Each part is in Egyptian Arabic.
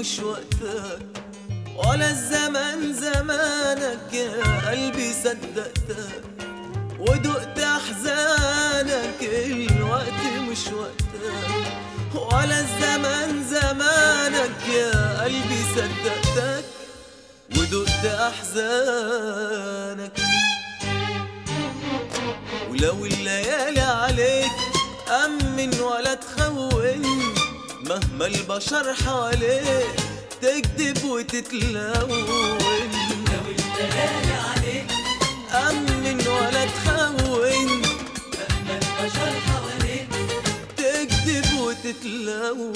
مش وقتك ولا الزمن زمانك يا قلبي صدقتك ودقت احزانك الوقت مش وقتك ولا الزمن زمانك يا قلبي صدقتك ودقت احزانك ولو الليالي عليك أمن ولا تخون مهما البشر حواليك تكذب وتتلون لو الليالي عليك أمن ولا تخون مهما البشر حواليك تكذب وتتلون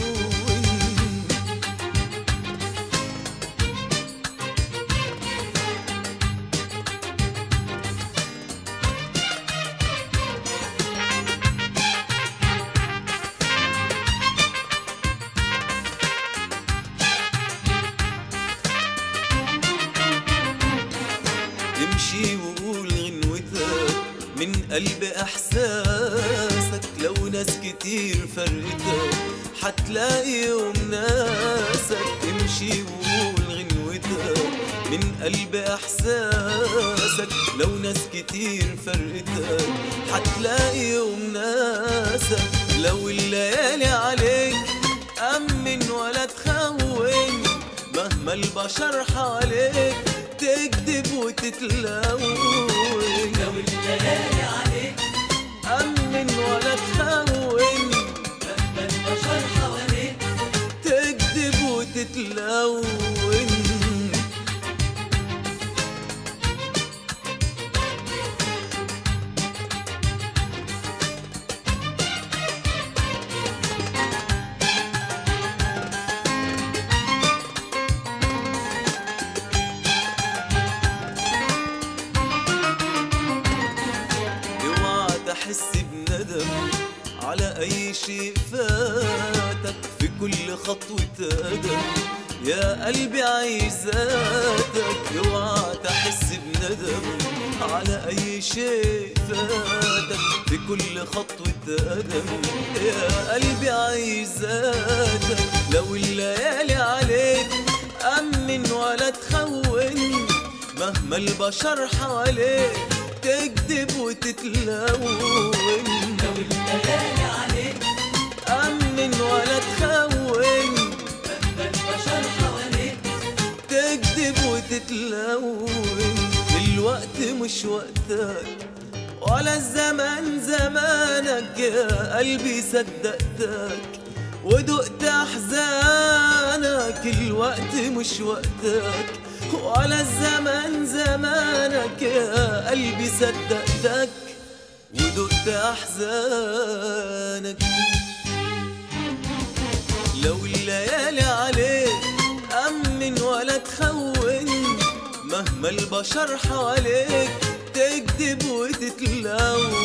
امشي وقول غنوتك من قلب احساسك لو ناس كتير فرقتك حتلاقي يوم ناسك امشي وقول غنوتك من قلب احساسك لو ناس كتير فرقتك حتلاقي يوم ناسك لو الليالي عليك امن ولا تخون مهما البشر حواليك تكذب وتتلون لو الليالي عليك أمن ولا تخون مهما البشر حواليك تكذب وتتلون اوعى تحس بندم على اي شيء فاتك في كل خطوة قدم يا قلبي عايز ذاتك اوعى تحس بندم على اي شيء فاتك في كل خطوة قدم يا قلبي عايز ذاتك لو الليالي عليك أمن ولا تخون مهما البشر حواليك تكذب وتتلون لو الليالي عليك أمن ولا تخون مهما البشر حواليك تكذب وتتلون الوقت مش وقتك ولا الزمن زمانك يا قلبي صدقتك ودقت احزانك الوقت مش وقتك ولا الزمن زمانك يا قلبي صدقتك ودقت احزانك لو الليالي عليك أمن ولا تخون مهما البشر حواليك تكذب وتتلون